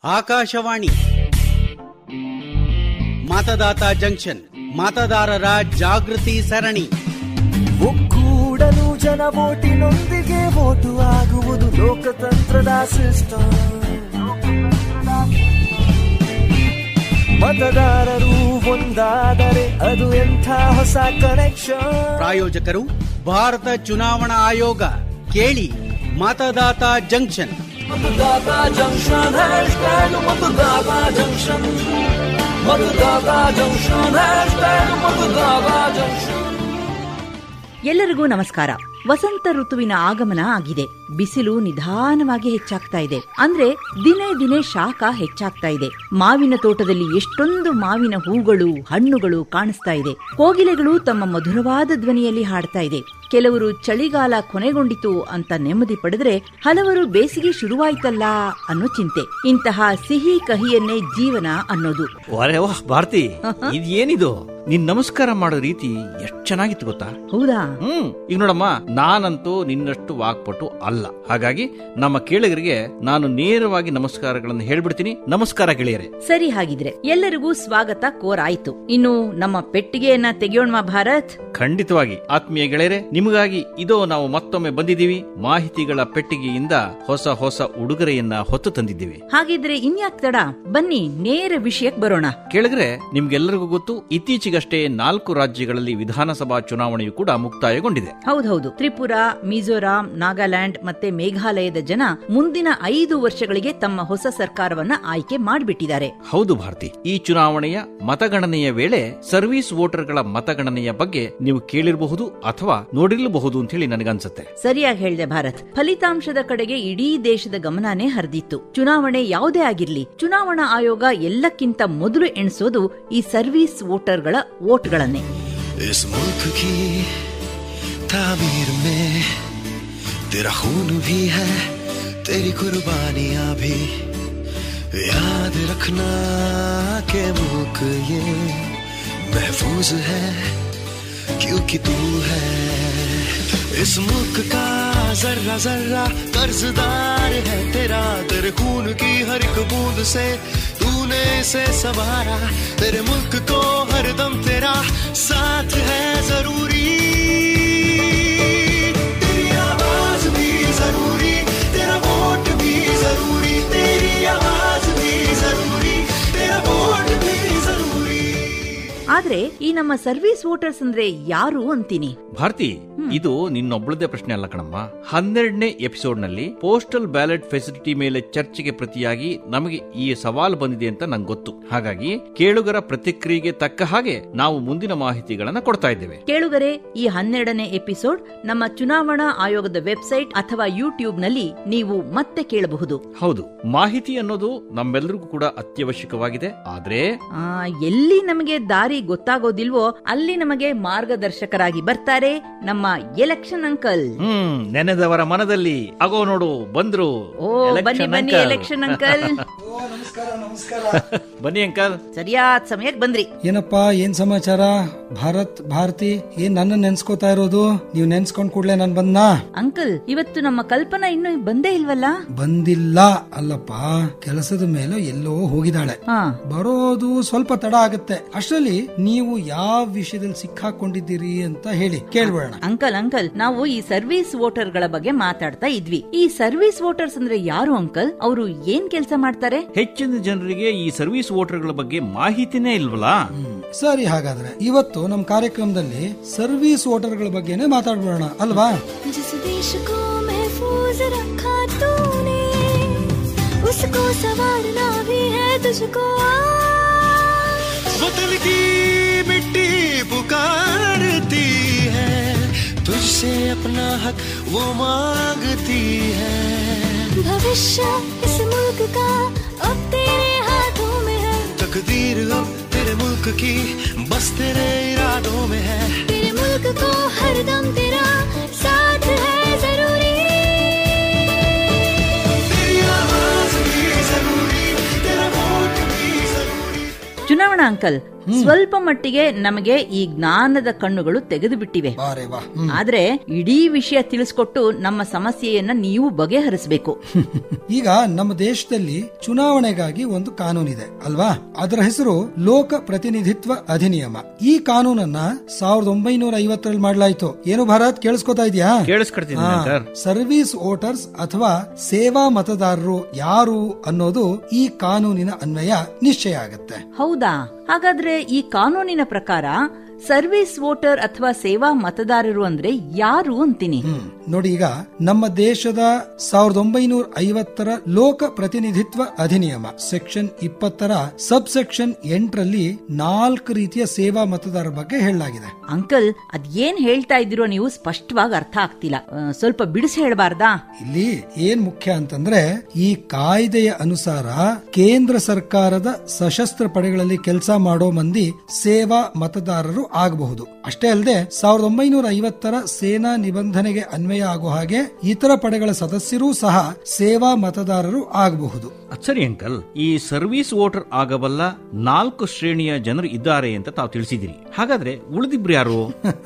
Akashvani ಮತದಾತ junction ಮತದಾರರ ಜಾಗೃತಿ ಸರಣಿ ಒಕ್ಕೂಡಲು ಜನ ಓಟಿನೊಂದಿಗೆ ಓಟು ಆಗುವುದು ಲೋಕತಂತ್ರದ ಸಿಸ್ಟಮ್ ಮತದಾರರು ಒಂದಾದರೆ ಅದು ಎಂಥ ಹೊಸ ಕನೆಕ್ಷನ್ ಪ್ರಾಯೋಜಕರು ಭಾರತ ಚುನಾವಣಾ ಆಯೋಗ ಕೇಳಿ ಮತದಾತ ಜಂಕ್ಷನ್ ಮತದಾತ ಜಂಕ್ಷನ್ ಹ್ಯಾಶ್ಟ್ಯಾಗ್ ಮತದಾತ ಜಂಕ್ಷನ್ ಮತದಾತ ಜಂಕ್ಷನ್ ಹ್ಯಾಶ್ಟ್ಯಾಗ್ ಮತದಾತ ಜಂಕ್ಷನ್ ಎಲ್ಲರಿಗೂ ನಮಸ್ಕಾರ ವಸಂತ ಋತುವಿನ ಆಗಮನ ಆಗಿದೆ ಬಿಸಿಲು ನಿಧಾನವಾಗಿ ಹೆಚ್ಚಾಗ್ತಾ ಇದೆ ಅಂದ್ರೆ ದಿನೇ ದಿನೇ ಶಾಖ ಹೆಚ್ಚಾಗ್ತಾ ಇದೆ ಮಾವಿನ ತೋಟದಲ್ಲಿ ಎಷ್ಟೊಂದು ಮಾವಿನ ಹೂಗಳು ಹಣ್ಣುಗಳು ಕಾಣಿಸ್ತಾ ಇದೆ ಕೋಗಿಲೆಗಳು ತಮ್ಮ ಮಧುರವಾದ ಧ್ವನಿಯಲ್ಲಿ ಹಾಡ್ತಾ ಇದೆ ಕೆಲವರು ಚಳಿಗಾಲ ಕೊನೆಗೊಂಡಿತು ಅಂತ ನೆಮ್ಮದಿ ಪಡೆದ್ರೆ ಹಲವರು ಬೇಸಿಗೆ ಶುರುವಾಯ್ತಲ್ಲ ಅನ್ನೋ ಚಿಂತೆ ಇಂತಹ ಸಿಹಿ ಕಹಿಯನ್ನೇ ಜೀವನ ಅನ್ನೋದು ಅರೆ ವಾಹ್ ಭಾರತಿ ಇದೇನಿದು ನಿನ್ ನಮಸ್ಕಾರ ಮಾಡೋ ರೀತಿ ಎಷ್ಟ್ ಚೆನ್ನಾಗಿತ್ತು ಗೊತ್ತಾ ಹೌದಾ ಹ್ಮ್ ಈಗ ನೋಡಮ್ಮ ನಾನಂತೂ ನಿನ್ನಷ್ಟು ವಾಕ್ಪಟು ಅಲ್ಲ ಹಾಗಾಗಿ ನಮ್ಮ ಕೇಳಿಗರಿಗೆ ನಾನು ನೇರವಾಗಿ ನಮಸ್ಕಾರಗಳನ್ನು ಹೇಳ್ಬಿಡ್ತೀನಿ ನಮಸ್ಕಾರ ಗೆಳೆಯರೆ ಸರಿ ಹಾಗಿದ್ರೆ ಎಲ್ಲರಿಗೂ ಸ್ವಾಗತ ಕೋರಾಯ್ತು ಇನ್ನು ನಮ್ಮ ಪೆಟ್ಟಿಗೆಯನ್ನ ತೆಗೆಯೋಣ ಭಾರತ್ ಖಂಡಿತವಾಗಿ ಆತ್ಮೀಯ ಗೆಳೆಯರೆ ನಿಮಗಾಗಿ ಇದೋ ನಾವು ಮತ್ತೊಮ್ಮೆ ಬಂದಿದ್ದೀವಿ ಮಾಹಿತಿಗಳ ಪೆಟ್ಟಿಗೆಯಿಂದ ಹೊಸ ಹೊಸ ಉಡುಗೊರೆಯನ್ನ ಹೊತ್ತು ತಂದಿದ್ದೀವಿ ಹಾಗಿದ್ರೆ ಇನ್ಯಾಕ್ ತಡ ಬನ್ನಿ ನೇರ ವಿಷಯಕ್ಕೆ ಬರೋಣ ಕೇಳಿದ್ರೆ ನಿಮ್ಗೆಲ್ಲರಿಗೂ ಗೊತ್ತು ಇತ್ತೀಚೆಗಷ್ಟೇ ನಾಲ್ಕು ರಾಜ್ಯಗಳಲ್ಲಿ ವಿಧಾನಸಭಾ ಚುನಾವಣೆಯು ಕೂಡ ಮುಕ್ತಾಯಗೊಂಡಿದೆ ಹೌದೌದು ತ್ರಿಪುರಾ ಮಿಜೋರಾಂ ನಾಗಾಲ್ಯಾಂಡ್ ಮತ್ತೆ ಮೇಘಾಲಯದ ಜನ ಮುಂದಿನ ಐದು ವರ್ಷಗಳಿಗೆ ತಮ್ಮ ಹೊಸ ಸರ್ಕಾರವನ್ನ ಆಯ್ಕೆ ಮಾಡಿಬಿಟ್ಟಿದ್ದಾರೆ ಹೌದು ಭಾರತಿ ಈ ಚುನಾವಣೆಯ ಮತಗಣನೆಯ ವೇಳೆ ಸರ್ವಿಸ್ ವೋಟರ್ಗಳ ಮತಗಣನೆಯ ಬಗ್ಗೆ ನೀವು ಕೇಳಿರಬಹುದು ಅಥವಾ ನೋಡಿರಬಹುದು ಅಂತ ಹೇಳಿ ನನಗನ್ಸುತ್ತೆ ಸರಿಯಾಗಿ ಹೇಳ್ದೆ ಭಾರತ್ ಫಲಿತಾಂಶದ ಕಡೆಗೆ ಇಡೀ ದೇಶದ ಗಮನನೇ ಹರಿದಿತ್ತು ಚುನಾವಣೆ ಯಾವುದೇ ಆಗಿರ್ಲಿ ಚುನಾವಣಾ ಆಯೋಗ ಎಲ್ಲಕ್ಕಿಂತ ಮೊದಲು ಎಣಿಸೋದು ಈ ಸರ್ವಿಸ್ ವೋಟರ್ಗಳ ವೋಟ್ಗಳನ್ನೇ इस मुल्क की तामीर में तेरा खून भी है तेरी कुर्बानियां भी याद रखना के मुल्क ये महफूज है क्योंकि तू है इस मुल्क का जर्रा जर्रा कर्जदार है तेरा तेरे खून की हर एक बूंद से तूने इसे सवारा तेरे मुल्क को हरदम तेरा साथ है जरूरी तेरी आवाज भी जरूरी तेरा वोट भी जरूरी तेरी आवाज भी जरूरी तेरा वोट भी जरूरी ಆದ್ರೆ ಈ ನಮ್ಮ ಸರ್ವಿಸ್ ವೋಟರ್ಸ್ ಅಂದ್ರೆ ಯಾರು ಅಂತೀನಿ ಭಾರತಿ ಇದು ನಿನ್ನೊಬ್ಬಳದೇ ಪ್ರಶ್ನೆ ಅಲ್ಲ ಕಣಮ್ಮ ಹನ್ನೆರಡನೇ ಎಪಿಸೋಡ್ ನಲ್ಲಿ ಪೋಸ್ಟಲ್ ಬ್ಯಾಲೆಟ್ ಫೆಸಿಲಿಟಿ ಮೇಲೆ ಚರ್ಚೆಗೆ ಪ್ರತಿಯಾಗಿ ನಮಗೆ ಈ ಸವಾಲು ಬಂದಿದೆ ಅಂತ ನಂಗೆ ಗೊತ್ತು ಹಾಗಾಗಿ ಕೇಳುಗರ ಪ್ರತಿಕ್ರಿಯೆಗೆ ತಕ್ಕ ಹಾಗೆ ನಾವು ಮುಂದಿನ ಮಾಹಿತಿಗಳನ್ನ ಕೊಡ್ತಾ ಇದ್ದೇವೆ ಕೇಳುಗರೆ ಈ ಹನ್ನೆರಡನೇ ಎಪಿಸೋಡ್ ನಮ್ಮ ಚುನಾವಣಾ ಆಯೋಗದ ವೆಬ್ಸೈಟ್ ಅಥವಾ ಯೂಟ್ಯೂಬ್ ನಲ್ಲಿ ನೀವು ಮತ್ತೆ ಕೇಳಬಹುದು ಹೌದು ಮಾಹಿತಿ ಅನ್ನೋದು ನಮ್ಮೆಲ್ಲರಿಗೂ ಕೂಡ ಅತ್ಯವಶ್ಯಕವಾಗಿದೆ ಆದ್ರೆ ಆ, ಎಲ್ಲಿ ನಮಗೆ ದಾರಿ ಗೊತ್ತಾಗೋದಿಲ್ವೋ ಅಲ್ಲಿ ನಮಗೆ ಮಾರ್ಗದರ್ಶಕರಾಗಿ ಬರ್ತಾರೆ ನಮ್ಮ ಎಲೆಕ್ಷನ್ ಅಂಕಲ್ ಹ್ಮ್ ನೆನೆದವರ ಮನದಲ್ಲಿ ಆಗೋ ನೋಡು ಬಂದ್ರು ಓ Election ಬನ್ನಿ ಬನ್ನಿ uncle. ಎಲೆಕ್ಷನ್ ಅಂಕಲ್ ಬನ್ನಿ ಅಂಕಲ್ ಸರಿಯಾದ ಸಮಯಕ್ಕೆ ಬಂದ್ರಿ ಏನಪ್ಪಾ ಏನ್ ಸಮಾಚಾರ ಭಾರತ್ ಭಾರತಿ ಏನ್ ನನ್ನ ನೆನ್ಸ್ಕೋತಾ ಇರೋದು ನೀವ್ ನೆನ್ಸ್ಕೊಂಡ್ ಕೂಡ್ಲೆ ನಾನ್ ಬಂದ್ನಾ ಅಂಕಲ್ ಇವತ್ತು ನಮ್ಮ ಕಲ್ಪನಾ ಇನ್ನು ಬಂದೇ ಇಲ್ವಲ್ಲ ಬಂದಿಲ್ಲ ಅಲ್ಲಪ್ಪ ಕೆಲಸದ ಮೇಲೆ ಎಲ್ಲೋ ಹೋಗಿದ್ದಾಳೆ ಹಾ ಬರೋದು ಸ್ವಲ್ಪ ತಡ ಆಗುತ್ತೆ ಅಷ್ಟರಲ್ಲಿ ನೀವು ಯಾವ ವಿಷಯದಲ್ಲಿ ಸಿಕ್ಕಾಕೊಂಡಿದ್ದೀರಿ ಅಂತ ಹೇಳಿ ಕೇಳ್ಬೇಡ ಅಂಕಲ್ ಅಂಕಲ್ ನಾವು ಈ ಸರ್ವಿಸ್ ವೋಟರ್ಗಳ ಬಗ್ಗೆ ಮಾತಾಡ್ತಾ ಇದ್ವಿ ಈ ಸರ್ವಿಸ್ ವೋಟರ್ಸ್ ಅಂದ್ರೆ ಯಾರು ಅಂಕಲ್ ಅವರು ಏನ್ ಕೆಲಸ ಮಾಡ್ತಾರೆ ಹೆಚ್ಚಿನ ಜನರಿಗೆ ಈ ಸರ್ವಿಸ್ ವೋಟರ್ಗಳ ಬಗ್ಗೆ ಮಾಹಿತಿನೇ ಇಲ್ವಲ್ಲ ಸರಿ ಹಾಗಾದ್ರೆ ಇವತ್ತು ನಮ್ ಕಾರ್ಯಕ್ರಮದಲ್ಲಿ ಸರ್ವಿಸ್ ವೋಟರ್ಗಳ ಬಗ್ಗೆನೇ ಮಾತಾಡ್ಬೇಡ ಅಲ್ವಾ जिस देश को महफूज रखा तूने उसको संवारना भी है तुझको आज वतन की मिट्टी पुकारती है तुझसे अपना हक वो मांगती है भविष्य इस मुल्क का अब तेरे हाथों में है तकदीर अब तेरे मुल्क की बस तेरे इरादों में है तेरे मुल्क को हरदम तेरा साथ है जरूरी तेरी आवाज भी जरूरी तेरा वोट भी जरूरी ಚುನಾವಣಾ ಅಂಕಲ್ ಸ್ವಲ್ಪ ಮಟ್ಟಿಗೆ ನಮಗೆ ಈ ಜ್ಞಾನದ ಕಣ್ಣುಗಳು ತೆಗೆದು ಬಿಟ್ಟಿವೆ ಬಾರೆ ವಾ ಹ್ಮ್. ಆದ್ರೆ ಇಡೀ ವಿಷಯ ತಿಳಿಸ್ಕೊಟ್ಟು ನಮ್ಮ ಸಮಸ್ಯೆಯನ್ನ ನೀವು ಬಗೆಹರಿಸಬೇಕು ಈಗ ನಮ್ಮ ದೇಶದಲ್ಲಿ ಚುನಾವಣೆಗಾಗಿ ಒಂದು ಕಾನೂನಿದೆ ಅಲ್ವಾ ಅದರ ಹೆಸರು ಲೋಕ ಪ್ರತಿನಿಧಿತ್ವ ಅಧಿನಿಯಮ ಈ ಕಾನೂನನ್ನ ಸಾವಿರದ ಒಂಬೈನೂರ ಐವತ್ತರಲ್ಲಿ ಮಾಡಲಾಯ್ತು ಏನು ಭಾರತ್ ಕೇಳಿಸ್ಕೊತಾ ಇದೆಯಾ ಕೇಳಿಸ್ಕೊಡ್ತೀನಿ ಅಂಕಲ್ ಸರ್ವಿಸ್ ವೋಟರ್ಸ್ ಅಥವಾ ಸೇವಾ ಮತದಾರರು ಯಾರು ಅನ್ನೋದು ಈ ಕಾನೂನಿನ ಅನ್ವಯ ನಿಶ್ಚಯ ಆಗುತ್ತೆ ಹೌದಾ ಹಾಗಾದ್ರೆ ಈ ಕಾನೂನಿನ ಪ್ರಕಾರ ಸರ್ವಿಸ್ ವೋಟರ್ ಅಥವಾ ಸೇವಾ ಮತದಾರರು ಅಂದ್ರೆ ಯಾರು ಅಂತೀನಿ ಹ್ಮ್. ನೋಡಿ ಈಗ ನಮ್ಮ ದೇಶದ ಸಾವಿರದ ಒಂಬೈನೂರ ಐವತ್ತರ ಲೋಕ ಪ್ರತಿನಿಧಿತ್ವ ಅಧಿನಿಯಮ ಸೆಕ್ಷನ್ ಇಪ್ಪತ್ತರ ಸಬ್ ಸೆಕ್ಷನ್ ಎಂಟರಲ್ಲಿ ನಾಲ್ಕು ರೀತಿಯ ಸೇವಾ ಮತದಾರರ ಬಗ್ಗೆ ಹೇಳಲಾಗಿದೆ ಅಂಕಲ್ ಅದ್ ಏನ್ ಹೇಳ್ತಾ ಇದ್ದೀರೋ ನೀವು ಸ್ಪಷ್ಟವಾಗಿ ಅರ್ಥ ಆಗ್ತಿಲ್ಲ ಆ, ಸ್ವಲ್ಪ ಬಿಡಿಸಿ ಹೇಳ್ಬಾರ್ದಾ ಇಲ್ಲಿ ಏನ್ ಮುಖ್ಯ ಅಂತಂದ್ರೆ ಈ ಕಾಯ್ದೆಯ ಅನುಸಾರ ಕೇಂದ್ರ ಸರ್ಕಾರದ ಸಶಸ್ತ್ರ ಪಡೆಗಳಲ್ಲಿ ಕೆಲಸ ಮಾಡೋ ಮಂದಿ ಸೇವಾ ಮತದಾರರು ಆಗಬಹುದು ಅಷ್ಟೇ ಅಲ್ಲದೆ ಸಾವಿರದ ಒಂಬೈನೂರ ಐವತ್ತರ ಸೇನಾ ನಿಬಂಧನೆಗೆ ಅನ್ವಯ ಆಗೋ ಹಾಗೆ ಇತರ ಪಡೆಗಳ ಸದಸ್ಯರೂ ಸಹ ಸೇವಾ ಮತದಾರರು ಆಗಬಹುದು ಅದ್ ಸರಿ ಅಂಕಲ್ ಈ ಸರ್ವಿಸ್ ವೋಟರ್ ಆಗಬಲ್ಲ ನಾಲ್ಕು ಶ್ರೇಣಿಯ ಜನರು ಇದ್ದಾರೆ ಅಂತ ತಾವು ತಿಳಿಸಿದಿರಿ ಹಾಗಾದ್ರೆ ಉಳಿದಿಬ್ರು ಯಾರು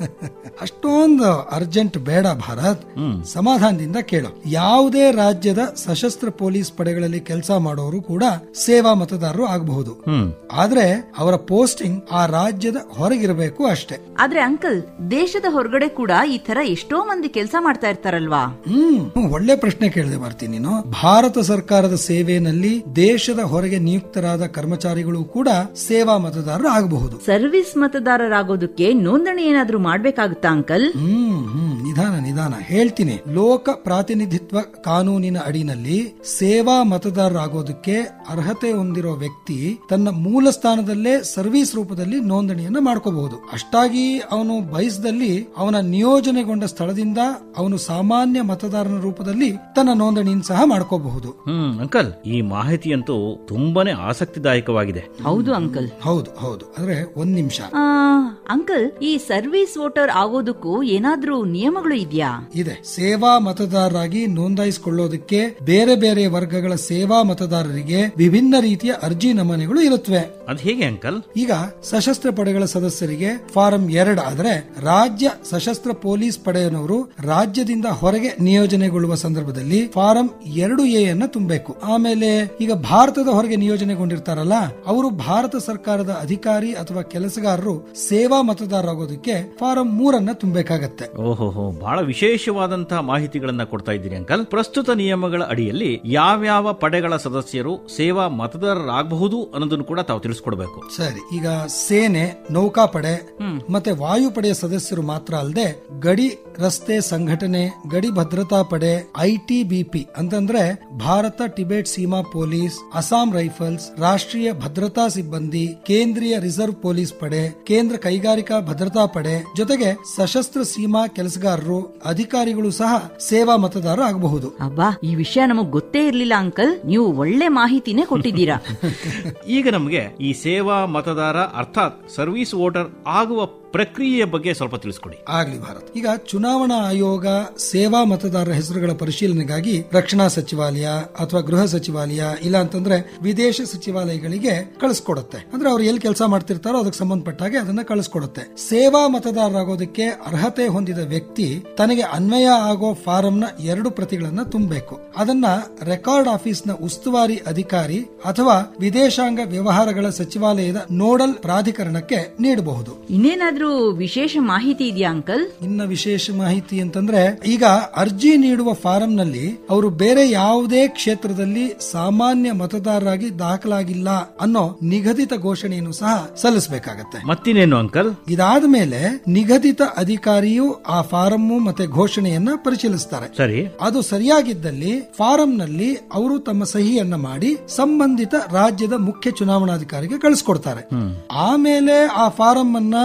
ಅಷ್ಟೊಂದು ಅರ್ಜೆಂಟ್ ಬೇಡ ಭಾರತ್ ಸಮಾಧಾನದಿಂದ ಕೇಳು ಯಾವುದೇ ರಾಜ್ಯದ ಸಶಸ್ತ್ರ ಪೊಲೀಸ್ ಪಡೆಗಳಲ್ಲಿ ಕೆಲಸ ಮಾಡೋರು ಕೂಡ ಸೇವಾ ಮತದಾರರು ಆಗಬಹುದು ಹ್ಮ್ ಆದ್ರೆ ಅವರ ಪೋಸ್ಟಿಂಗ್ ಆ ರಾಜ್ಯದ ಹೊರಗಿರಬೇಕು ಅಷ್ಟೇ ಆದ್ರೆ ಅಂಕಲ್ ದೇಶದ ಹೊರಗಡೆ ಕೂಡ ಈ ತರ ಎಷ್ಟೋ ಮಂದಿ ಕೆಲಸ ಮಾಡ್ತಾ ಇರ್ತಾರಲ್ವಾ ಹ್ಮ್ ಒಳ್ಳೆ ಪ್ರಶ್ನೆ ಕೇಳಿದೆ ಬರ್ತೀನಿ ನೀನು ಭಾರತ ಸರ್ಕಾರದ ಸೇವೆಯಲ್ಲಿ ದೇಶದ ಹೊರಗೆ ನಿಯುಕ್ತರಾದ ಕರ್ಮಚಾರಿಗಳು ಕೂಡ ಸೇವಾ ಮತದಾರರು ಆಗಬಹುದು ಸರ್ವಿಸ್ ಮತದಾರರಾಗೋದಕ್ಕೆ ನೋಂದಣಿ ಏನಾದ್ರೂ ಮಾಡ್ಬೇಕಾಗುತ್ತಾ ಅಂಕಲ್ ಹ್ಮ್ ಹ್ಮ್ ನಿಧಾನ ನಿಧಾನ ಹೇಳ್ತೀನಿ ಲೋಕ ಪ್ರಾತಿನಿಧಿತ್ವ ಕಾನೂನಿನ ಅಡಿನಲ್ಲಿ ಸೇವಾ ಮತದಾರರಾಗೋದಕ್ಕೆ ಅರ್ಹತೆ ಹೊಂದಿರೋ ವ್ಯಕ್ತಿ ತನ್ನ ಮೂಲ ಸ್ಥಾನದಲ್ಲೇ ಸರ್ವಿಸ್ ರೂಪದಲ್ಲಿ ನೋಂದಣಿಯನ್ನ ಮಾಡ್ಕೋಬಹುದು ಅಷ್ಟಾಗಿ ಅವನು ಬಯಸದಲ್ಲಿ ಅವನ ನಿಯೋಜನೆಗೊಂಡ ಸ್ಥಳದಿಂದ ಅವನು ಸಾಮಾನ್ಯ ಮತದಾರನ ರೂಪದಲ್ಲಿ ತನ್ನ ನೋಂದಣಿಯನ್ನು ಸಹ ಮಾಡ್ಕೋಬಹುದು ಹ್ಮ್ ಅಂಕಲ್ ಈ ಮಾಹಿತಿಯಂತೂ ತುಂಬಾನೇ ಆಸಕ್ತಿದಾಯಕವಾಗಿದೆ ಹೌದು ಅಂಕಲ್ ಹೌದು ಹೌದು ಅಂದ್ರೆ ಒಂದ್ ನಿಮಿಷ ಆ, ಅಂಕಲ್ ಈ ಸರ್ವಿಸ್ ವೋಟರ್ ಆಗೋದಕ್ಕೂ ಏನಾದ್ರೂ ನಿಯಮಗಳು ಇದೆಯಾ ಇದೆ ಸೇವಾ ಮತದಾರರಾಗಿ ನೋಂದಾಯಿಸಿಕೊಳ್ಳೋದಕ್ಕೆ ಬೇರೆ ಬೇರೆ ವರ್ಗಗಳ ಸೇವಾ ಮತದಾರರಿಗೆ ವಿಭಿನ್ನ ರೀತಿಯ ಅರ್ಜಿ ನಮೂನೆಗಳು ಇರುತ್ತವೆ ಅದ್ ಹೇಗೆ ಅಂಕಲ್ ಈಗ ಸಶಸ್ತ್ರ ಪಡೆಗಳ ಸದಸ್ಯರಿಗೆ ಫಾರಂ ಎರಡು ಆದ್ರೆ ರಾಜ್ಯ ಸಶಸ್ತ್ರ ಪೊಲೀಸ್ ಪಡೆಯನವರು ರಾಜ್ಯದಿಂದ ಹೊರಗೆ ನಿಯೋಜನೆಗೊಳ್ಳುವ ಸಂದರ್ಭದಲ್ಲಿ ಫಾರಂ ಎರಡು ಎ ಅನ್ನ ತುಂಬಬೇಕು ಆಮೇಲೆ ಈಗ ಭಾರತದ ಹೊರಗೆ ನಿಯೋಜನೆಗೊಂಡಿರ್ತಾರಲ್ಲ ಅವರು ಭಾರತ ಸರ್ಕಾರದ ಅಧಿಕಾರಿ ಅಥವಾ ಕೆಲಸಗಾರರು ಸೇವಾ ಮತದಾರರಾಗೋದಕ್ಕೆ ಫಾರಂ ಮೂರನ್ನ ತುಂಬಬೇಕಾಗತ್ತೆ ಓಹೋಹೋ ಬಹಳ ವಿಶೇಷವಾದಂತಹ ಮಾಹಿತಿಗಳನ್ನ ಕೊಡ್ತಾ ಇದ್ದೀರಿ ಅಂಕಲ್ ಪ್ರಸ್ತುತ ನಿಯಮಗಳ ಅಡಿಯಲ್ಲಿ ಯಾವ್ಯಾವ ಪಡೆಗಳ ಸದಸ್ಯರು ಸೇವಾ ಮತದಾರರಾಗಬಹುದು ಅನ್ನೋದನ್ನು ಕೂಡ ತಾವು ತಿಳಿಸ್ಕೊಡ್ಬೇಕು ಸರಿ ಈಗ ಸೇನೆ ನೌಕಾಪಡೆ ಮತ್ತೆ ವಾಯುಪಡೆಯ ಸದಸ್ಯರು ಮಾತ್ರ ಅಲ್ಲದೆ ಗಡಿ ರಸ್ತೆ ಸಂಘಟನೆ ಗಡಿ ಭದ್ರತಾ ಪಡೆ ಐಟಿಬಿಪಿ ಅಂತಂದ್ರೆ Bharat Tibet Seema police Assam rifles ರಾಷ್ಟ್ರೀಯ ಭದ್ರತಾ ಸಿಬ್ಬಂದಿ ಕೇಂದ್ರೀಯ ರಿಸರ್ವ್ ಪೊಲೀಸ್ ಪಡೆ ಕೇಂದ್ರ ಕೈಗಾರಿಕಾ ಭದ್ರತಾ ಪಡೆ ಜೊತೆಗೆ ಸಶಸ್ತ್ರ ಸೀಮಾ ಕೆಲಸಗಾರರು ಅಧಿಕಾರಿಗಳು ಸಹ ಸೇವಾ ಮತದಾರ ಆಗಬಹುದು ಅಬ್ಬಾ ಈ ವಿಷಯ ನಮಗ್ ಗೊತ್ತೇ ಇರ್ಲಿಲ್ಲ ಅಂಕಲ್ ನೀವು ಒಳ್ಳೆ ಮಾಹಿತಿನೇ ಕೊಟ್ಟಿದ್ದೀರಾ ಈಗ ನಮಗೆ ಈ ಸೇವಾ ಮತದಾರ ಅರ್ಥಾತ್ ಸರ್ವಿಸ್ ವೋಟರ್ ಆಗುವ ಪ್ರಕ್ರಿಯೆಯ ಬಗ್ಗೆ ಸ್ವಲ್ಪ ತಿಳಿಸ್ಕೊಡಿ ಆಗ್ಲಿ ಭಾರತ್ ಈಗ ಚುನಾವಣಾ ಆಯೋಗ ಸೇವಾ ಮತದಾರರ ಹೆಸರುಗಳ ಪರಿಶೀಲನೆಗಾಗಿ ರಕ್ಷಣಾ ಸಚಿವಾಲಯ ಅಥವಾ ಗೃಹ ಸಚಿವಾಲಯ ಇಲ್ಲ ಅಂತಂದ್ರೆ ವಿದೇಶ ಸಚಿವಾಲಯಗಳಿಗೆ ಕಳಿಸ್ಕೊಡುತ್ತೆ ಅಂದ್ರೆ ಅವ್ರು ಎಲ್ಲಿ ಕೆಲಸ ಮಾಡ್ತಿರ್ತಾರೋ ಅದಕ್ಕೆ ಸಂಬಂಧಪಟ್ಟ ಹಾಗೆ ಅದನ್ನ ಕಳಿಸ್ಕೊಡುತ್ತೆ ಸೇವಾ ಮತದಾರರಾಗೋದಕ್ಕೆ ಅರ್ಹತೆ ಹೊಂದಿದ ವ್ಯಕ್ತಿ ತನಗೆ ಅನ್ವಯ ಆಗೋ ಫಾರಂನ ಎರಡು ಪ್ರತಿಗಳನ್ನ ತುಂಬಬೇಕು ಅದನ್ನ ರೆಕಾರ್ಡ್ ಆಫೀಸ್ನ ಉಸ್ತುವಾರಿ ಅಧಿಕಾರಿ ಅಥವಾ ವಿದೇಶಾಂಗ ವ್ಯವಹಾರಗಳ ಸಚಿವಾಲಯದ ನೋಡಲ್ ಪ್ರಾಧಿಕರಣಕ್ಕೆ ನೀಡಬಹುದು ಇನ್ನೇನಾದ್ರೂ ವಿಶೇಷ ಮಾಹಿತಿ ಇದೆಯಾ ಅಂಕಲ್ ಇನ್ನ ವಿಶೇಷ ಮಾಹಿತಿ ಅಂತಂದ್ರೆ ಈಗ ಅರ್ಜಿ ನೀಡುವ ಫಾರಂನಲ್ಲಿ ಅವರು ಬೇರೆ ಯಾವುದೇ ಕ್ಷೇತ್ರದಲ್ಲಿ ಸಾಮಾನ್ಯ ಮತದಾರರಾಗಿ ದಾಖಲಾಗಿಲ್ಲ ಅನ್ನೋ ನಿಗದಿತ ಘೋಷಣೆಯನ್ನು ಸಹ ಸಲ್ಲಿಸಬೇಕಾಗತ್ತೆ ಮತ್ತಿನೇನು ಅಂಕಲ್ ಇದಾದ ಮೇಲೆ ನಿಗದಿತ ಅಧಿಕಾರಿಯು ಆ ಫಾರಂ ಮತ್ತೆ ಘೋಷಣೆಯನ್ನ ಪರಿಶೀಲಿಸ್ತಾರೆ ಸರಿ ಅದು ಸರಿಯಾಗಿದ್ದಲ್ಲಿ ಫಾರಂನಲ್ಲಿ ಅವರು ತಮ್ಮ ಸಹಿಯನ್ನ ಮಾಡಿ ಸಂಬಂಧಿತ ರಾಜ್ಯದ ಮುಖ್ಯ ಚುನಾವಣಾಧಿಕಾರಿಗೆ ಕಳಿಸ್ಕೊಡ್ತಾರೆ ಆಮೇಲೆ ಆ ಫಾರಂ ಅನ್ನ ಸಂಬಂಧಿತ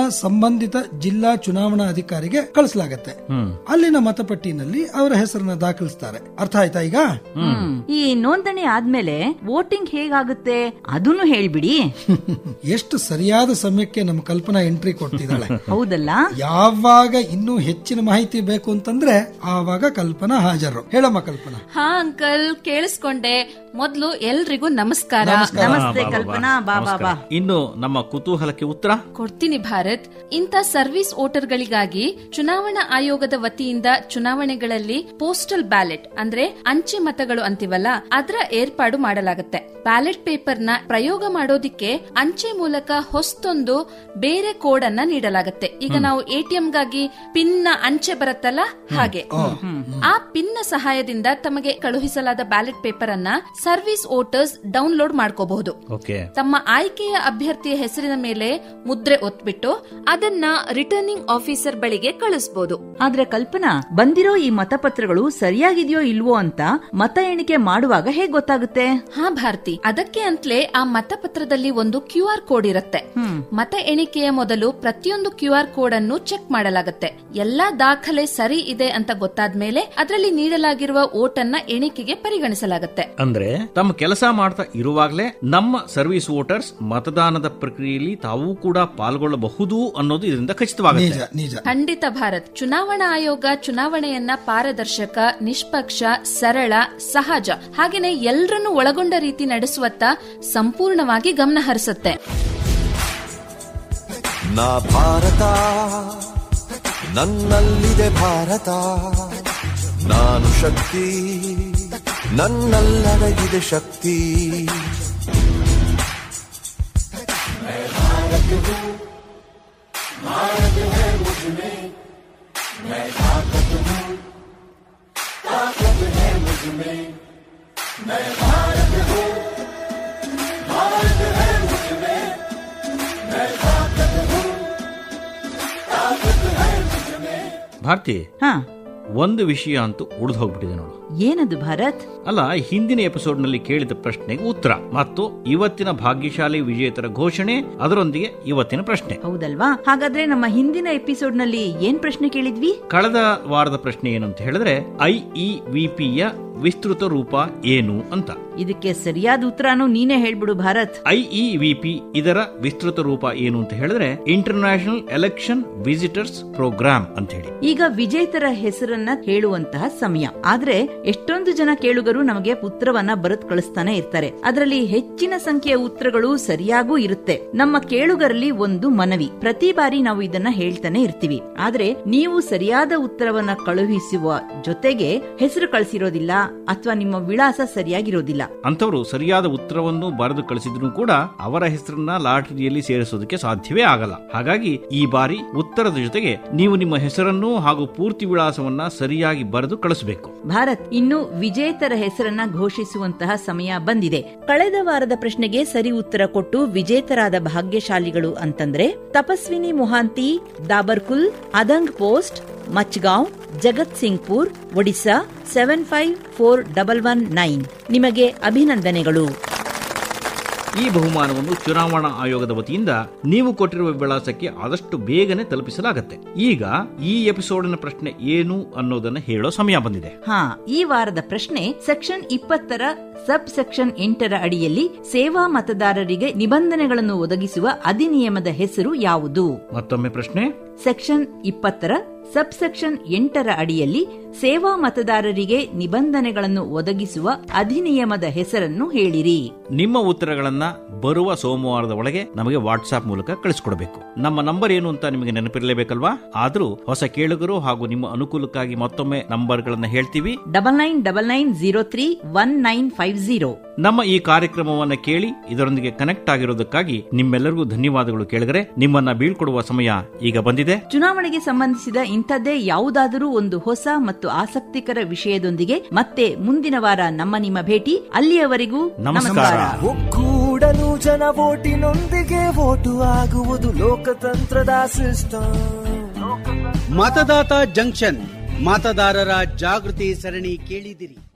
ಸಂಬಂಧಿತ ಜಿಲ್ಲಾ ಚುನಾವಣಾ ಅಧಿಕಾರಿಗೆ ಕಳಿಸಲಾಗತ್ತೆ ಅಲ್ಲಿನ ಮತಪಟ್ಟಿನಲ್ಲಿ ಅವರ ಹೆಸರನ್ನ ದಾಖಲಿಸ್ತಾರೆ ಅರ್ಥ ಆಯ್ತಾ ಈಗ ಈ ನೋಂದಣಿ ಆದ್ಮೇಲೆ ವೋಟಿಂಗ್ ಹೇಗಾಗುತ್ತೆ ಅದನ್ನು ಹೇಳ್ಬಿಡಿ ಎಷ್ಟು ಸರಿಯಾದ ಸಮಯಕ್ಕೆ ನಮ್ಮ ಕಲ್ಪನಾ ಎಂಟ್ರಿ ಕೊಡ್ತಿದ್ದಾಳೆ ಹೌದಲ್ಲ ಯಾವಾಗ ಇನ್ನೂ ಹೆಚ್ಚಿನ ಮಾಹಿತಿ ಬೇಕು ಅಂತಂದ್ರೆ ಆವಾಗ ಕಲ್ಪನಾ ಹಾಜರು ಹೇಳಮ್ಮ ಕಲ್ಪನಾ ಹಾ ಅಂಕಲ್ ಕೇಳಿಸ್ಕೊಂಡೆ ಮೊದ್ಲು ಎಲ್ರಿಗೂ ನಮಸ್ಕಾರ ನಮಸ್ತೆ ಕಲ್ಪನಾ ಬಾ ಬಾ ಬಾ ಇನ್ನು ನಮ್ಮ ಕುತೂಹಲಕ್ಕೆ ಉತ್ತರ ಕೊಡ್ತೀನಿ ಭಾರತ್ ಇಂಥ ಸರ್ವಿಸ್ ವೋಟರ್ಗಳಿಗಾಗಿ ಚುನಾವಣಾ ಆಯೋಗದ ವತಿಯಿಂದ ಚುನಾವಣೆಗಳಲ್ಲಿ ಪೋಸ್ಟಲ್ ಬ್ಯಾಲೆಟ್ ಅಂದ್ರೆ ಅಂಚೆ ಮತಗಳು ಅಂತೀವಲ್ಲ ಅದರ ಏರ್ಪಾಡು ಮಾಡಲಾಗುತ್ತೆ ಬ್ಯಾಲೆಟ್ ಪೇಪರ್ ನ ಪ್ರಯೋಗ ಮಾಡೋದಿಕ್ಕೆ ಅಂಚೆ ಮೂಲಕ ಹೊಸ್ತೊಂದು ಬೇರೆ ಕೋಡ್ ಅನ್ನ ನೀಡಲಾಗುತ್ತೆ ಈಗ ನಾವು ಎಟಿಎಂ ಗಾಗಿ ಪಿನ್ ನ ಅಂಚೆ ಬರುತ್ತಲ್ಲ ಹಾಗೆ ಆ ಪಿನ್ ನ ಸಹಾಯದಿಂದ ತಮಗೆ ಕಳುಹಿಸಲಾದ ಬ್ಯಾಲೆಟ್ ಪೇಪರ್ ಅನ್ನ ಸರ್ವಿಸ್ ವೋಟರ್ಸ್ ಡೌನ್ಲೋಡ್ ಮಾಡ್ಕೋಬಹುದು ಓಕೆ ತಮ್ಮ ಆಯ್ಕೆಯ ಅಭ್ಯರ್ಥಿಯ ಹೆಸರಿನ ಮೇಲೆ ಮುದ್ರೆ ಒತ್ಬಿಟ್ಟು ಅದನ್ನ ರಿಟರ್ನಿಂಗ್ ಆಫೀಸರ್ ಬಳಿಗೆ ಕಳಿಸಬಹುದು ಆದ್ರೆ ಕಲ್ಪನಾ ಬಂದಿರೋ ಈ ಮತಪತ್ರಗಳು ಸರಿಯಾಗಿದೆಯೋ ಇಲ್ವೋ ಅಂತ ಮತ ಎಣಿಕೆ ಮಾಡುವಾಗ ಹೇಗ್ ಗೊತ್ತಾಗುತ್ತೆ ಹಾ ಭಾರತಿ ಅದಕ್ಕೆ ಅಂತಲೇ ಆ ಮತಪತ್ರದಲ್ಲಿ ಒಂದು ಕ್ಯೂ ಆರ್ ಕೋಡ್ ಇರುತ್ತೆ ಮತ ಎಣಿಕೆಯ ಮೊದಲು ಪ್ರತಿಯೊಂದು ಕ್ಯೂ ಆರ್ ಕೋಡ್ ಅನ್ನು ಚೆಕ್ ಮಾಡಲಾಗುತ್ತೆ ಎಲ್ಲಾ ದಾಖಲೆ ಸರಿ ಇದೆ ಅಂತ ಗೊತ್ತಾದ್ಮೇಲೆ ಅದರಲ್ಲಿ ನೀಡಲಾಗಿರುವ ಓಟನ್ನ ಎಣಿಕೆಗೆ ಪರಿಗಣಿಸಲಾಗುತ್ತೆ ಅಂದ್ರೆ ತಮ್ಮ ಕೆಲಸ ಮಾಡ್ತಾ ಇರುವಾಗಲೇ ನಮ್ಮ ಸರ್ವಿಸ್ ವೋಟರ್ಸ್ ಮತದಾನದ ಪ್ರಕ್ರಿಯೆಯಲ್ಲಿ ತಾವೂ ಕೂಡ ಪಾಲ್ಗೊಳ್ಳಬಹುದು ಅನ್ನೋದು ಇದರಿಂದ ನಿಜ ಖಚಿತವಾಗುತ್ತೆ ನಿಜ ಖಂಡಿತ ಭಾರತ್ ಚುನಾವಣಾ ಆಯೋಗ ಚುನಾವಣೆಯನ್ನ ಪಾರದರ್ಶಕ ನಿಷ್ಪಕ್ಷ ಸರಳ ಸಹಜ ಹಾಗೇನೆ ಎಲ್ಲರನ್ನು ಒಳಗೊಂಡ ರೀತಿ ನಡೆಸುವತ್ತ ಸಂಪೂರ್ಣವಾಗಿ ಗಮನ ಹರಿಸುತ್ತೆ ನಾ ಭಾರತ ನನ್ನಲ್ಲಿದೆ ಭಾರತ ನಾನು ಶಕ್ತಿ ನನ್ನಲ್ಲಡಗಿದೆ ಶಕ್ತಿ ಭಾರತಿ ಹಾ ಒಂದು ವಿಷಯ ಅಂತೂ ಉಳಿದು ಹೋಗ್ಬಿಟ್ಟಿದೆ ನೋಡು ಏನದು ಭಾರತ್ ಅಲ್ಲ ಹಿಂದಿನ ಎಪಿಸೋಡ್ ನಲ್ಲಿ ಕೇಳಿದ ಪ್ರಶ್ನೆಗೆ ಉತ್ತರ ಮತ್ತು ಇವತ್ತಿನ ಭಾಗ್ಯಶಾಲಿ ವಿಜೇತರ ಘೋಷಣೆ ಅದರೊಂದಿಗೆ ಇವತ್ತಿನ ಪ್ರಶ್ನೆ ಹೌದಲ್ವಾ ಹಾಗಾದ್ರೆ ನಮ್ಮ ಹಿಂದಿನ ಎಪಿಸೋಡ್ ನಲ್ಲಿ ಏನ್ ಪ್ರಶ್ನೆ ಕೇಳಿದ್ವಿ ಕಳೆದ ವಾರದ ಪ್ರಶ್ನೆ ಏನು ಅಂತ ಹೇಳಿದ್ರೆ ಐಇವಿಪಿಯ ವಿಸ್ತೃತ ರೂಪ ಏನು ಅಂತ ಇದಕ್ಕೆ ಸರಿಯಾದ ಉತ್ತರನು ನೀನೇ ಹೇಳ್ಬಿಡು ಭಾರತ್ ಐಇವಿಪಿ ಇದರ ವಿಸ್ತೃತ ರೂಪ ಏನು ಅಂತ ಹೇಳಿದ್ರೆ ಇಂಟರ್ನ್ಯಾಷನಲ್ ಎಲೆಕ್ಷನ್ ವಿಸಿಟರ್ಸ್ ಪ್ರೋಗ್ರಾಮ್ ಅಂತ ಹೇಳಿ ಈಗ ವಿಜೇತರ ಹೆಸರನ್ನ ಹೇಳುವಂತಹ ಸಮಯ ಆದ್ರೆ ಎಷ್ಟೊಂದು ಜನ ಕೇಳುಗರು ನಮಗೆ ಉತ್ತರವನ್ನ ಬರೆದು ಕಳಿಸ್ತಾನೆ ಇರ್ತಾರೆ ಅದರಲ್ಲಿ ಹೆಚ್ಚಿನ ಸಂಖ್ಯೆಯ ಉತ್ತರಗಳು ಸರಿಯಾಗೂ ಇರುತ್ತೆ ನಮ್ಮ ಕೇಳುಗರಲ್ಲಿ ಒಂದು ಮನವಿ ಪ್ರತಿ ಬಾರಿ ನಾವು ಇದನ್ನ ಹೇಳ್ತಾನೆ ಇರ್ತೀವಿ ಆದ್ರೆ ನೀವು ಸರಿಯಾದ ಉತ್ತರವನ್ನ ಕಳುಹಿಸುವ ಜೊತೆಗೆ ಹೆಸರು ಕಳಿಸಿರೋದಿಲ್ಲ ಅಥವಾ ನಿಮ್ಮ ವಿಳಾಸ ಸರಿಯಾಗಿರೋದಿಲ್ಲ ಅಂತವರು ಸರಿಯಾದ ಉತ್ತರವನ್ನು ಬರೆದು ಕಳಿಸಿದ್ರು ಕೂಡ ಅವರ ಹೆಸರನ್ನ ಲಾಟರಿಯಲ್ಲಿ ಸೇರಿಸೋದಕ್ಕೆ ಸಾಧ್ಯವೇ ಆಗಲ್ಲ ಹಾಗಾಗಿ ಈ ಬಾರಿ ಉತ್ತರದ ಜೊತೆಗೆ ನೀವು ನಿಮ್ಮ ಹೆಸರನ್ನು ಹಾಗೂ ಪೂರ್ತಿ ವಿಳಾಸವನ್ನ ಸರಿಯಾಗಿ ಬರೆದು ಕಳಿಸಬೇಕು ಭಾರತ್ ಇನ್ನು ವಿಜೇತರ ಹೆಸರನ್ನ ಘೋಷಿಸುವಂತಹ ಸಮಯ ಬಂದಿದೆ ಕಳೆದ ವಾರದ ಪ್ರಶ್ನೆಗೆ ಸರಿ ಉತ್ತರ ಕೊಟ್ಟು ವಿಜೇತರಾದ ಭಾಗ್ಯಶಾಲಿಗಳು ಅಂತಂದ್ರೆ Tapaswini Mohanty Dabarkul Adang post Machgaon Jagatsinghpur Odisha seven five four double one nine ನಿಮಗೆ ಅಭಿನಂದನೆಗಳು ಈ ಬಹುಮಾನವನ್ನು ಚುನಾವಣಾ ಆಯೋಗದ ವತಿಯಿಂದ ನೀವು ಕೊಟ್ಟಿರುವ ವಿಳಾಸಕ್ಕೆ ಆದಷ್ಟು ಬೇಗನೆ ತಲುಪಿಸಲಾಗುತ್ತೆ ಈಗ ಈ ಎಪಿಸೋಡಿನ ಪ್ರಶ್ನೆ ಏನು ಅನ್ನೋದನ್ನ ಹೇಳೋ ಸಮಯ ಬಂದಿದೆ ಹಾ ಈ ವಾರದ ಪ್ರಶ್ನೆ ಸೆಕ್ಷನ್ ಇಪ್ಪತ್ತರ ಸಬ್ ಸೆಕ್ಷನ್ ಎಂಟರ ಅಡಿಯಲ್ಲಿ ಸೇವಾ ಮತದಾರರಿಗೆ ನಿಬಂಧನೆಗಳನ್ನು ಒದಗಿಸುವ ಅಧಿನಿಯಮದ ಹೆಸರು ಯಾವುದು ಮತ್ತೊಮ್ಮೆ ಪ್ರಶ್ನೆ ಸೆಕ್ಷನ್ ಇಪ್ಪತ್ತರ ಸಬ್ ಸೆಕ್ಷನ್ ಎಂಟರ ಅಡಿಯಲ್ಲಿ ಸೇವಾ ಮತದಾರರಿಗೆ ನಿಬಂಧನೆಗಳನ್ನು ಒದಗಿಸುವ ಅಧಿನಿಯಮದ ಹೆಸರನ್ನು ಹೇಳಿರಿ ನಿಮ್ಮ ಉತ್ತರಗಳನ್ನ ಬರುವ ಸೋಮವಾರದ ಒಳಗೆ ನಮಗೆ ವಾಟ್ಸ್ಆಪ್ ಮೂಲಕ ಕಳಿಸ್ಕೊಡ್ಬೇಕು ನಮ್ಮ ನಂಬರ್ ಏನು ಅಂತ ನಿಮಗೆ ನೆನಪಿರಲೇಬೇಕಲ್ವಾ ಆದ್ರೂ ಹೊಸ ಕೇಳುಗರು ಹಾಗೂ ನಿಮ್ಮ ಅನುಕೂಲಕ್ಕಾಗಿ ಮತ್ತೊಮ್ಮೆ ನಂಬರ್ಗಳನ್ನ ಹೇಳ್ತೀವಿ double nine double nine zero three one nine five zero ನಮ್ಮ ಈ ಕಾರ್ಯಕ್ರಮವನ್ನ ಕೇಳಿ ಇದರೊಂದಿಗೆ ಕನೆಕ್ಟ್ ಆಗಿರೋದಕ್ಕಾಗಿ ನಿಮ್ಮೆಲ್ಲರಿಗೂ ಧನ್ಯವಾದಗಳು ಕೇಳಿದರೆ ನಿಮ್ಮನ್ನ ಬೀಳ್ಕೊಡುವ ಸಮಯ ಈಗ ಬಂದಿದೆ ಚುನಾವಣೆಗೆ ಸಂಬಂಧಿಸಿದ ಇಂಥದ್ದೇ ಯಾವುದಾದರೂ ಒಂದು ಹೊಸ ಮತ್ತು ಆಸಕ್ತಿಕರ ವಿಷಯದೊಂದಿಗೆ ಮತ್ತೆ ಮುಂದಿನ ವಾರ ನಮ್ಮ ನಿಮ್ಮ ಭೇಟಿ ಅಲ್ಲಿಯವರೆಗೂ ನಮಸ್ಕಾರ. ಒಕ್ಕೂಡಲು ಜನ ವೋಟಿನೊಂದಿಗೆ ವೋಟು ಆಗುವುದು ಲೋಕತಂತ್ರದ ಸಿಸ್ಟಮ್ ಮತದಾತ ಜಂಕ್ಷನ್ ಮತದಾರರ ಜಾಗೃತಿ ಸರಣಿ ಕೇಳಿದಿರಿ